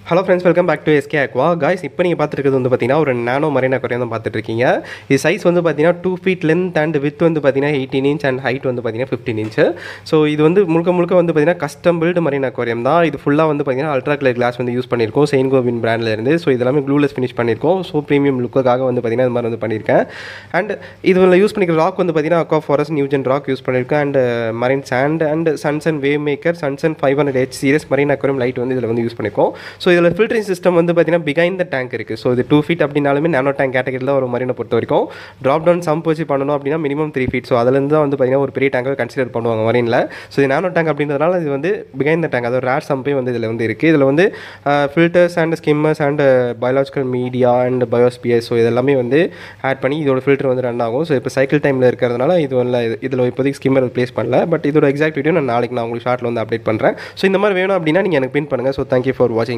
hello friends welcome back to SK aqua guys இப்போ நீங்கள் பார்த்துருக்கிறது வந்து பார்த்தீங்கன்னா ஒரு நானோ மரீனா குறையம் தான் பார்த்துட்டு இருக்கீங்க இது சைஸ் வந்து பார்த்தீங்கன்னா two feet length and width வந்து பார்த்தீங்கன்னா எயிட்டீன் இன்ச் அண்ட் ஹைட் வந்து பார்த்தீங்கன்னா ஃபிஃப்டீன் இன்ச் ஸோ இது வந்து முழுக்க முழுக்க வந்து பார்த்தீங்கன்னா கஸ்டம் பில்டு மரீனா குறையம் தான் இது ஃபுல்லாக வந்து பார்த்தீங்கன்னா அல்ட்ரா கிளர் கிளாஸ் வந்து யூஸ் பண்ணியிருக்கோம் செயின் கோவின் பிராண்டில் இருந்து ஸோ இதெல்லாமே க்ளூலெஸ் ஃபினிஷ் பண்ணியிருக்கோம் ஸோ ப்ரீமியம் லுக்காக வந்து பார்த்தீங்கன்னா இது மாதிரி வந்து பண்ணியிருக்கேன் அண்ட் இதில் யூஸ் பண்ணிக்கிற ராக் வந்து பார்த்தீங்கன்னா அக்வா ஃபாரஸ்ட் நியூஜன் ராக் யூஸ் பண்ணியிருக்கேன் and marine sand and SunSun wave maker SunSun five hundred H series marine aquarium light வந்து இதில் வந்து யூஸ் பண்ணியிருக்கோம் ஸோ இதில் ஃபில்டரிங் சிஸ்டம் வந்து பார்த்தீங்கன்னா பிகைண்ட் த டேங்க் இருக்குது ஸோ இது டூ ஃபீட் அப்படின்னாலுமே நானோ டேங்க் கேட்டகரியில் ஒரு மரீனை பொறுத்த வரைக்கும் ட்ராப் டவுன் சம்ப் வச்சு பண்ணணும் அப்படின்னா மினிமம் த்ரீ ஃபீட் ஸோ அதுலேருந்து தான் வந்து பார்த்தீங்கன்னா ஒரு பெரிய டேங்காக கன்சிடர் பண்ணுவாங்க மரீனில் ஸோ இது நானோ டேங்க் அப்படின்றதுனால இது வந்து பிகைண்ட் த டேங்க் அதாவது ரேர் சம்பே வந்து இதில் வந்து இருக்குது இதில் வந்து filters and skimmers and biological media and biospheres so இதெல்லாமே வந்து ஆட் பண்ணி இதோட ஃபில்டர் வந்து ரன் ஆகும் ஸோ இப்போ சைக்கிள் டைமில் இருக்கிறதுனால இது வந்து இதில் இப்போதைக்கு ஸ்கிம்மர் ப்ளேஸ் பண்ணல பட் இதோட எக்ஸாக்ட் வீடியோ நான் நாளைக்கு நான் உங்களுக்கு ஷார்ட்டில் வந்து அப்டேட் பண்ணுறேன் ஸோ இந்த மாதிரி வேணும் அப்படின்னா நீங்கள் எனக்கு பின் பண்ணுங்கள் ஸோ தேங்க்யூ ஃபார் வாட்சிங்